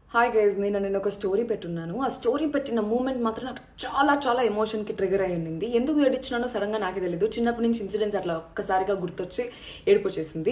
hi guys నేను నేను ఒక స్టోరీ పెట్టున్నాను ఆ స్టోరీ పెట్టిన మూమెంట్ మాత్రం నాకు చాలా చాలా ఎమోషన్కి ట్రిగర్ అయి ఉండింది ఎందుకు ఏడిచ్చినానో సడన్గా నాకే తెలియదు చిన్నప్పటి నుంచి ఇన్సిడెంట్స్ అట్లా ఒక్కసారిగా గుర్తొచ్చి ఏడుపు వచ్చేసింది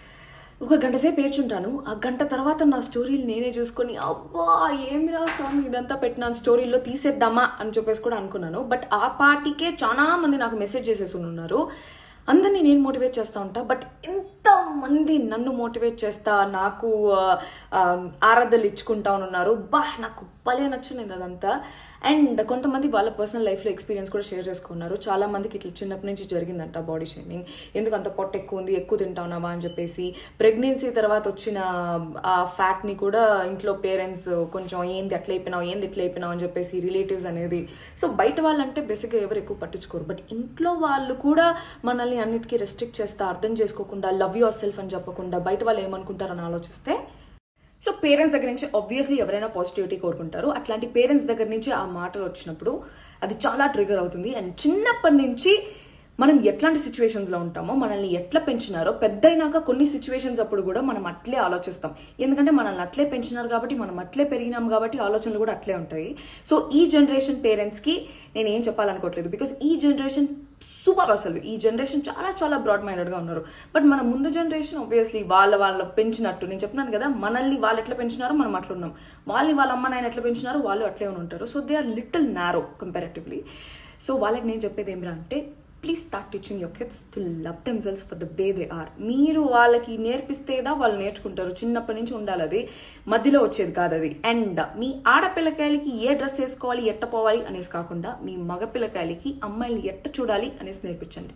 ఒక గంట సేపు ఏడ్చుంటాను ఆ గంట తర్వాత నా స్టోరీలు నేనే చూసుకొని అబ్బా ఏమిరా స్వామి ఇదంతా పెట్టిన స్టోరీలో తీసేద్దామా అని చెప్పేసి కూడా అనుకున్నాను బట్ ఆ పార్టీకే చాలా మంది నాకు మెసేజ్ చేసేసి ఉన్నారు అందరినీ నేను మోటివేట్ చేస్తూ ఉంటా బట్ ఎంతమంది నన్ను మోటివేట్ చేస్తా నాకు ఆ, ఆ, ఆరాధనలు ఇచ్చుకుంటా ఉన్నారు బా నాకు భలే నచ్చింది అదంతా అండ్ కొంతమంది వాళ్ళ పర్సనల్ లైఫ్లో ఎక్స్పీరియన్స్ కూడా షేర్ చేసుకున్నారు చాలా మందికి ఇట్లా చిన్నప్పటి నుంచి జరిగిందంట బాడీ షేమింగ్ ఎందుకు అంత పొట్ట ఎక్కువ ఉంది ఎక్కువ తింటా ఉన్నావా అని చెప్పేసి ప్రెగ్నెన్సీ తర్వాత వచ్చిన ఆ ఫ్యాట్ని కూడా ఇంట్లో పేరెంట్స్ కొంచెం ఏంది అట్లా అయిపోయినావు ఏంది ఇట్లా అయిపోయినావు అని చెప్పేసి రిలేటివ్స్ అనేది సో బయట వాళ్ళంటే బేసిక్గా ఎవరు ఎక్కువ పట్టించుకోరు బట్ ఇంట్లో వాళ్ళు కూడా మనల్ని అన్నిటికీ రెస్ట్రిక్ట్ చేస్తా అర్థం చేసుకోకుండా లవ్ యువర్ సెల్ఫ్ అని చెప్పకుండా బయట వాళ్ళు ఏమనుకుంటారని ఆలోచిస్తే సో పేరెంట్స్ దగ్గర నుంచి ఆబ్వియస్లీ ఎవరైనా పాజిటివిటీ కోరుకుంటారు అట్లాంటి పేరెంట్స్ దగ్గర నుంచి ఆ మాటలు వచ్చినప్పుడు అది చాలా ట్రిగర్ అవుతుంది అండ్ చిన్నప్పటి నుంచి మనం ఎట్లాంటి సిచ్యువేషన్స్లో ఉంటామో మనల్ని ఎట్లా పెంచినారో పెద్ద అయినాక కొన్ని సిచ్యువేషన్స్ అప్పుడు కూడా మనం అట్లే ఆలోచిస్తాం ఎందుకంటే మనల్ని అట్లే పెంచినారు కాబట్టి మనం అట్లే పెరిగినాం కాబట్టి ఆలోచనలు కూడా అట్లే ఉంటాయి సో ఈ జనరేషన్ పేరెంట్స్కి నేను ఏం చెప్పాలనుకోవట్లేదు బికాస్ ఈ జనరేషన్ సూపర్ అసలు ఈ జనరేషన్ చాలా చాలా బ్రాడ్ మైండెడ్గా ఉన్నారు బట్ మన ముందు జనరేషన్ ఆబ్వియస్లీ వాళ్ళ వాళ్ళ పెంచినట్టు నేను చెప్పినాను కదా మనల్ని వాళ్ళు ఎట్లా పెంచినారో మనం అట్లా ఉన్నాం వాళ్ళని వాళ్ళ అమ్మ నాయన ఎట్లా పెంచినారో వాళ్ళు అట్లే ఉంటారు so they are little narrow comparatively so వాళ్ళకి నేను చెప్పేది ఏమిరా అంటే please start teaching your kids to love themselves for the way they are మీరు వాళ్ళకి నేర్పిస్తేదా వాళ్ళు నేర్చుకుంటారు చిన్నప్పటి నుంచి ఉండాలి అది మధ్యలో వచ్చేది కాదు అది అండ్ మీ ఆడపిల్లకాయలకి ఏ డ్రెస్ వేసుకోవాలి ఎట్ట పోవాలి అనేసి కాకుండా మీ మగ పిల్లకాయలకి అమ్మాయిలు ఎట్ట చూడాలి అనేసి నేర్పించండి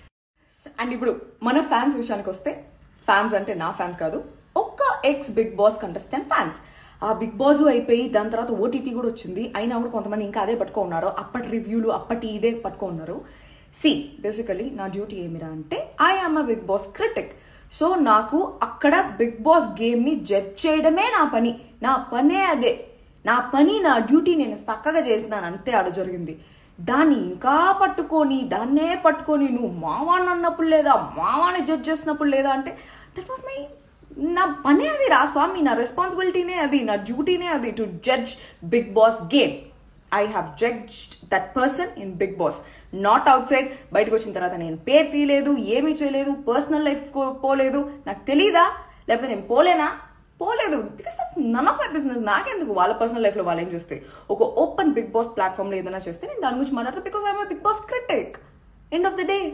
అండ్ ఇప్పుడు మన ఫ్యాన్స్ విషయానికి వస్తే ఫ్యాన్స్ అంటే నా ఫ్యాన్స్ కాదు ఒక్క ex Bigg Boss contestant fans ఆ బిగ్ బాస్ అయిపోయి దాని తర్వాత ఓటీటీ కూడా వచ్చింది అయినా కూడా కొంతమంది ఇంకా అదే పట్టుకో ఉన్నారు అప్పటి రివ్యూలు అప్పటి ఇదే పట్టుకో ఉన్నారు సి బేసికలీ నా డ్యూటీ ఏమిరా అంటే I am a Bigg Boss critic so నాకు అక్కడ బిగ్ బాస్ గేమ్ని జడ్జ్ చేయడమే నా పని నా పనే అదే నా పని నా డ్యూటీ నేను చక్కగా చేసినాను అంతే ఆడ జరిగింది దాన్ని ఇంకా పట్టుకొని దాన్నే పట్టుకొని నువ్వు మావాన్ని అన్నప్పుడు లేదా మావాని జడ్జ్ చేసినప్పుడు లేదా అంటే దట్ వాస్ మై నా పనే అది రా స్వామి నా రెస్పాన్సిబిలిటీనే అది నా డ్యూటీనే అది to judge Bigg Boss game I have judged that person in Bigg Boss not outside బయటకు వచ్చిన తర్వాత నేను పేరు తీయలేదు ఏమీ చేయలేదు పర్సనల్ లైఫ్ పోలేదు నాకు తెలీదా లేకపోతే నేను పోలేనా పోలేదు because that's none of my business నాకెందుకు వాళ్ళ పర్సనల్ లైఫ్లో వాళ్ళు ఏం చూస్తే ఒక ఓపెన్ బిగ్ బాస్ ప్లాట్ఫామ్లో ఏదైనా చేస్తే నేను దాని గురించి మాట్లాడతా because I'm Bigg Boss critic end of the day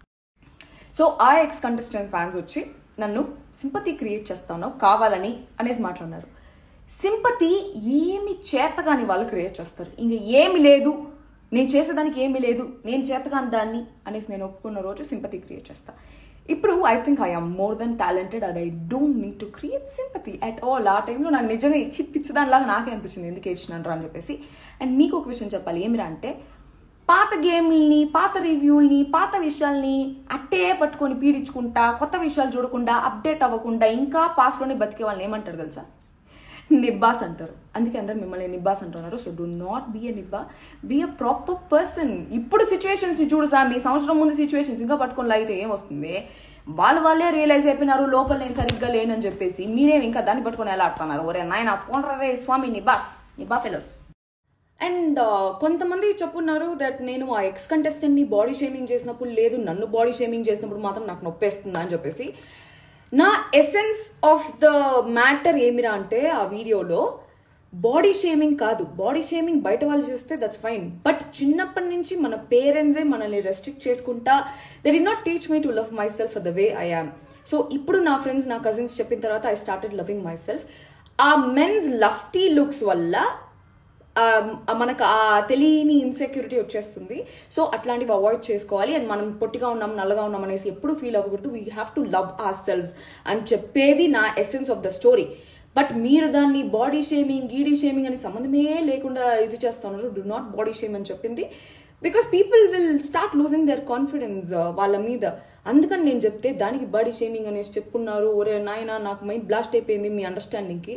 so ఆ ఎక్స్ కంటెస్టెంట్ ఫ్యాన్స్ వచ్చి నన్ను సింపతి క్రియేట్ చేస్తాను కావాలని అనేసి మాట్లాడినారు సింపతి ఏమి చేతగాని వాళ్ళు క్రియేట్ చేస్తారు ఇంక ఏమి లేదు నేను చేసేదానికి ఏమీ లేదు నేను చేతగాని దాన్ని అనేసి నేను ఒప్పుకున్న రోజు సింపతి క్రియేట్ చేస్తా ఇప్పుడు I think I am more than talented and I don't need to create sympathy at all ఆ టైంలో నాకు నిజంగా ఇచ్చి పిచ్చిదానిలాగా నాకే అనిపించింది ఎందుకు ఏడ్చినాను రా అని చెప్పేసి అండ్ మీకు ఒక విషయం చెప్పాలి ఏమిరా అంటే పాత గేమ్ని పాత రివ్యూల్ని పాత విషయాల్ని అట్టే పట్టుకొని పీడించుకుంటా కొత్త విషయాలు చూడకుండా అప్డేట్ అవ్వకుండా ఇంకా పాస్లోనే బతికే వాళ్ళని ఏమంటారు తెలుసా నిబ్బాస్ అంటారు అందుకే అందరు మిమ్మల్ని నిబ్బాస్ అంటున్నారు so do not be a నిబ్బా బీ అ ప్రాపర్ పర్సన్ ఇప్పుడు సిచ్యువేషన్స్ని చూడు సార్ మీ సంవత్సరం ముందు సిచ్యువేషన్స్ ఇంకా పట్టుకొని లాగితే ఏం వస్తుంది వాళ్ళు వాళ్ళే రియలైజ్ అయిపోయినారు లోపల నేను సరిగ్గా లేనని చెప్పేసి మీరేం ఇంకా దాన్ని పట్టుకొని ఎలా ఆడుతున్నారు ఒరే నాయన పోనరే స్వామి నిబ్బాస్ నిబ్బా ఫెలోస్ అండ్ కొంతమంది చెప్పున్నారు దట్ నేను ఆ ఎక్స్ కంటెస్టెంట్ని బాడీ షేమింగ్ చేసినప్పుడు లేదు నన్ను బాడీ షేమింగ్ చేసినప్పుడు మాత్రం నాకు నొప్పేస్తుందా అని చెప్పేసి నా ఎసెన్స్ ఆఫ్ ద మ్యాటర్ ఏమిరా అంటే ఆ వీడియోలో బాడీ షేమింగ్ కాదు బాడీ షేమింగ్ బయట వాళ్ళు చేస్తే దట్స్ ఫైన్ బట్ చిన్నప్పటి నుంచి మన పేరెంట్సే మనల్ని రెస్ట్రిక్ట్ చేసుకుంటా they did not teach me to love myself the way I am so ఇప్పుడు నా ఫ్రెండ్స్ నా కజిన్స్ చెప్పిన తర్వాత I started loving myself ఆ మెన్స్ లస్టీ లుక్స్ వల్ల ఆ, మనకు ఆ తెలియని ఇన్సెక్యూరిటీ వచ్చేస్తుంది సో అట్లాంటివి అవాయిడ్ చేసుకోవాలి అండ్ మనం పొట్టిగా ఉన్నాం నల్లగా ఉన్నాం అనేసి ఎప్పుడు ఫీల్ అవ్వకూడదు we have to love ourselves అని చెప్పేది నా essence of the story but మీరు దాన్ని బాడీ షేమింగ్ గీడీ షేమింగ్ అని సంబంధమే లేకుండా ఇది చేస్తున్నారు డు నాట్ బాడీ షేమ్ అని చెప్పింది because people will start losing their confidence వాళ్ళ మీద అందుకని నేను చెప్తే దానికి బాడీ షేమింగ్ అనేసి చెప్పున్నారు ఒరే నాయన నాకు మైండ్ బ్లాస్ట్ అయిపోయింది మీ అండర్స్టాండింగ్కి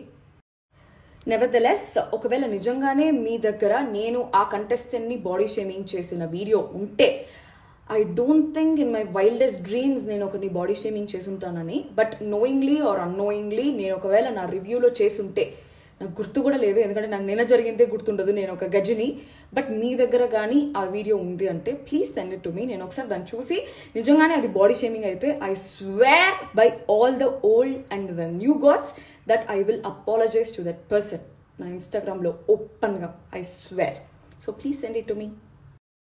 నెవర్దలెస్ ఒకవేళ నిజంగానే మీ దగ్గర నేను ఆ కంటెస్టెంట్ని బాడీ షేమింగ్ చేసిన వీడియో ఉంటే I don't think in my wildest dreams నేను ఒకరిని బాడీ షేమింగ్ చేసి ఉంటానని బట్ నోయింగ్లీ ఆర్ అన్నోయింగ్లీ నేను ఒకవేళ నా రివ్యూలో చేసి ఉంటే నాకు గుర్తు కూడా లేదు ఎందుకంటే నాకు నిన్న జరిగిందే గుర్తుండదు నేను ఒక గజిని బట్ మీ దగ్గర కానీ ఆ వీడియో ఉంది అంటే please send it to me నేను ఒకసారి దాన్ని చూసి నిజంగానే అది బాడీ షేమింగ్ అయితే I swear by all the old and the new gods that I will apologise to that person నా ఇన్స్టాగ్రామ్లో ఓపెన్గా I swear so please send it to me